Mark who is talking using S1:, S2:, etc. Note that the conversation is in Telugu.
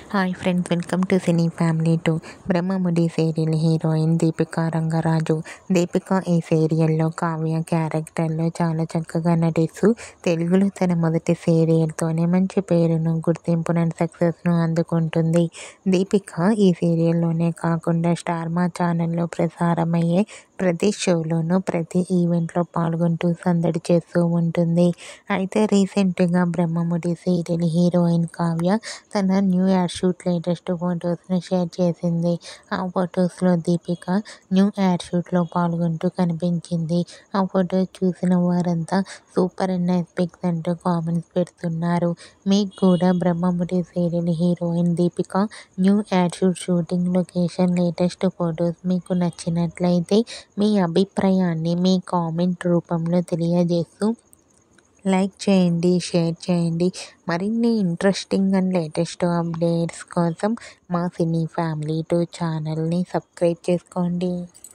S1: hi friends welcome to cine family two Brahmamudi serial heroine Deepika Rangaraju Deepika ఈ సీరియల్లో కావ్య క్యారెక్టర్లో చాలా చక్కగా నటిస్తూ తెలుగులో తన మొదటి సీరియల్తోనే మంచి పేరును గుర్తింపును సక్సెస్ను అందుకుంటుంది దీపిక ఈ సీరియల్లోనే కాకుండా స్టార్ మా ఛానల్లో ప్రసారమయ్యే ప్రతి షోలోనూ ప్రతి ఈవెంట్లో పాల్గొంటూ సందడి చేస్తూ ఉంటుంది అయితే రీసెంట్గా బ్రహ్మముడి సీరియల్ హీరోయిన్ కావ్య తన న్యూ ఇయర్ షూట్ లేటెస్ట్ ఫొటోస్ను షేర్ చేసింది ఆ ఫొటోస్లో దీపిక న్యూ ఇయర్ షూట్లో పాల్గొంటూ కనిపించింది ఆ ఫొటోస్ చూసిన వారంతా సూపర్ అండ్ నైస్ పిక్స్ అంటూ కామెంట్స్ పెడుతున్నారు మీకు కూడా Brahmamudi serial heroine Deepika new year shoot shooting location latest photos మీకు నచ్చినట్లయితే మీ అభిప్రాయాన్ని మీ కామెంట్ రూపంలో తెలియజేస్తూ లైక్ చేయండి షేర్ చేయండి మరిన్ని ఇంట్రెస్టింగ్ అండ్ లేటెస్ట్ అప్డేట్స్ కోసం మా సినీ ఫ్యామిలీ టూ ఛానల్ని సబ్స్క్రైబ్ చేసుకోండి